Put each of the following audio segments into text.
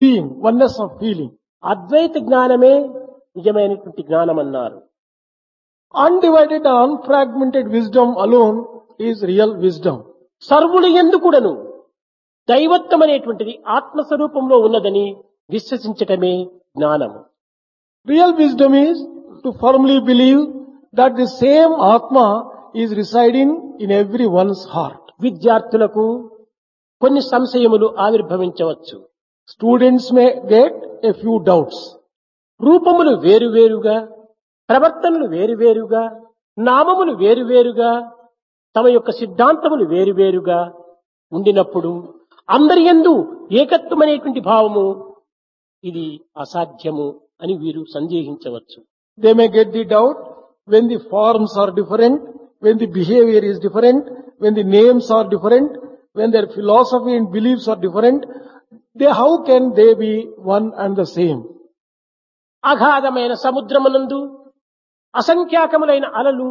being, oneness of feeling. అద్వైత జ్ఞానమే నిజమైనటువంటి జ్ఞానం అన్నారు Undivided and unfragmented wisdom alone is real wisdom. సర్వులు ఎందుకుడను దైవత్వం అనేటువంటిది ఆత్మస్వరూపంలో ఉన్నదని విశ్వసించటమే జ్ఞానము Real wisdom is to firmly believe that the same Atma is residing in everyone's heart. విద్యార్థులకు కొన్ని సంశయములు ఆవిర్భవించవచ్చు Students may get a few doubts. రూపములు వేరువేరుగా ప్రవర్తనలు వేరువేరుగా నామములు వేరువేరుగా తమ యొక్క సిద్ధాంతములు వేరువేరుగా ఉండినప్పుడు అందరి యందు ఏకత్వం అనేటువంటి భావము ఇది అసాధ్యము అని వీరు సందేహించవచ్చు They may get the doubt when the forms are different, when the behavior is different, when the names are different, when their philosophy and beliefs are different. They, how can they be one and the same? అగాధమైన సముద్రమునందు అసంఖ్యాకములైన అలలు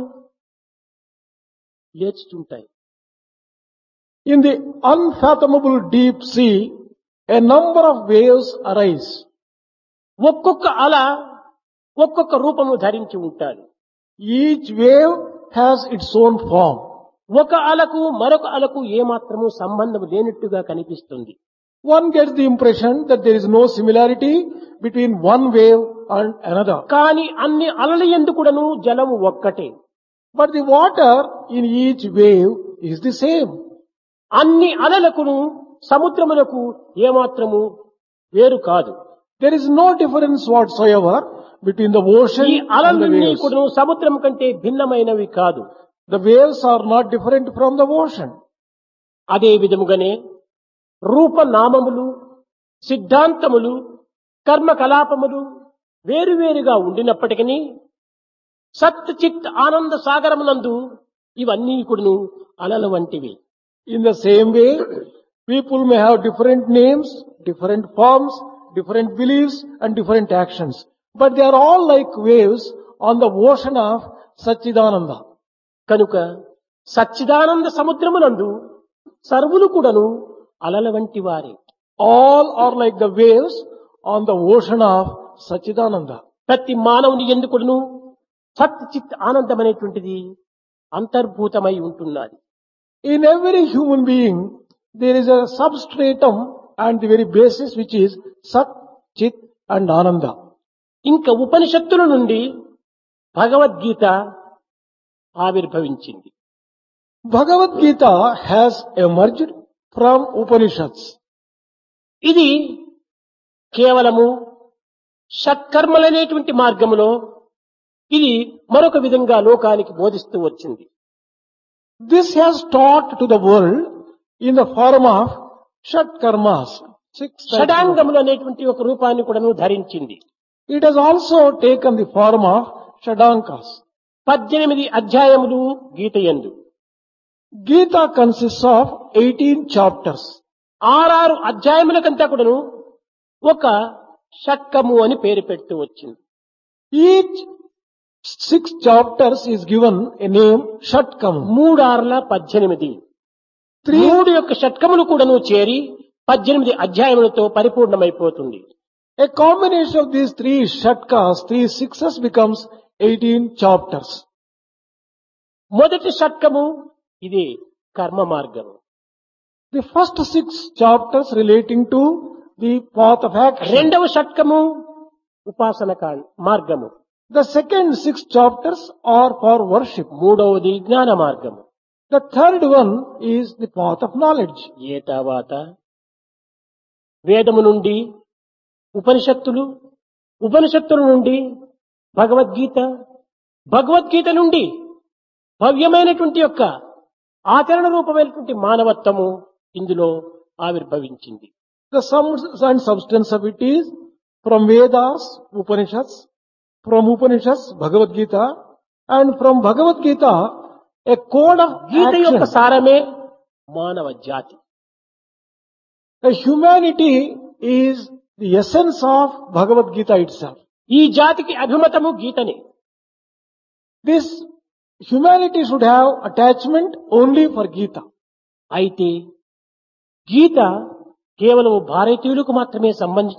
లేచుతుంటాయి In the unfathomable deep sea, a number of waves arise. ఒక్కొక్క అల ఒక్కొక్క రూపము ధరించి ఉంటాడు Each wave has its own form. ఒక అలకు మరొక అలకు ఏమాత్రము సంబంధం లేనట్టుగా కనిపిస్తుంది One gets the impression that there is no similarity between one wave and another. కానీ అన్ని అలల ఎందుకుడను జలము ఒక్కటే But the water in each wave is the same. అన్ని అలలకును సముద్రములకు ఏమాత్రము వేరు కాదు There is no difference whatsoever between the ocean ఈ and the అలలన్నీ waves. కూడా సముద్రం కంటే భిన్నమైనవి కాదు The waves are not different from the ocean. అదే విధముగానే రూపనామములు సిద్ధాంతములు కర్మకలాపములు వేరువేరుగా ఉండినప్పటికీ సత్ చిత్ ఆనంద సాగరమునందు ఇవన్నీ కూడాను అలల వంటివి In the same way, people may have different names, different forms, different beliefs and different actions. But they are all like waves on the ocean of Satchidananda. కనుక సచ్చిదానంద సముద్రమునందు సర్వులు కూడాను అలల వంటి వారే All are like the waves on the ocean of Satchidananda. ప్రతి మానవుని ఎందుకును సత్ చిత్ ఆనందం అనేటువంటిది అంతర్భూతమై ఉంటున్నది In every human being, there is a substratum and the very basis which is Sat, Chit and Ananda. ఇంకా ఉపనిషత్తుల నుండి భగవద్గీత ఆవిర్భవించింది Bhagavad Gita has emerged from Upanishads. ఇది కేవలము షట్కర్మలనేటువంటి మార్గములో ఇది మరొక విధంగా లోకానికి బోధిస్తూ వచ్చింది This has taught to the world in the form of Shat Karmas. Six types of- షడాంగములు అనేటువంటి ఒక రూపాన్ని కూడాను ధరించింది It has also taken the form of Shadankas. పద్దెనిమిది అధ్యాయములు గీతయందు Gita consists of 18 chapters. ఆరారు అధ్యాయములకంతా కూడాను ఒక షట్కము అని పేరు పెడుతూ వచ్చింది Each six chapters is given a name Shatkam. మూడార్ల పద్దెనిమిది Three, మూడు యొక్క షట్కములు కూడాను చేరి పద్దెనిమిది అధ్యాయములతో పరిపూర్ణమైపోతుంది a combination of these three Shatkas, three sixes becomes 18 chapters. మొదటి షట్కము ఇది కర్మ మార్గము The first six chapters relating to the path of action. రెండవ షట్కము ఉపాసన కా- మార్గము The second six chapters are for worship. మూడవది జ్ఞాన మార్గము The third one is the path of knowledge. ఏ తర్వాత వేదము నుండి ఉపనిషత్తులు ఉపనిషత్తుల నుండి భగవద్గీత భగవద్గీత నుండి భవ్యమైనటువంటి యొక్క ఆచరణ రూపమైనటువంటి మానవత్వము ఇందులో ఆవిర్భవించింది The sum and substance of it is from Vedas, Upanishads, from Upanishads, Bhagavad Gita, and from Bhagavad Gita, a code of గీత యొక్క action. సారమే మానవ జాతి The humanity is the essence of Bhagavad Gita itself. ఈ జాతికి అభిమతము గీతనే This humanity should have attachment only for Gita. అయితే గీత కేవలం భారతీయులకు మాత్రమే సంబంధించి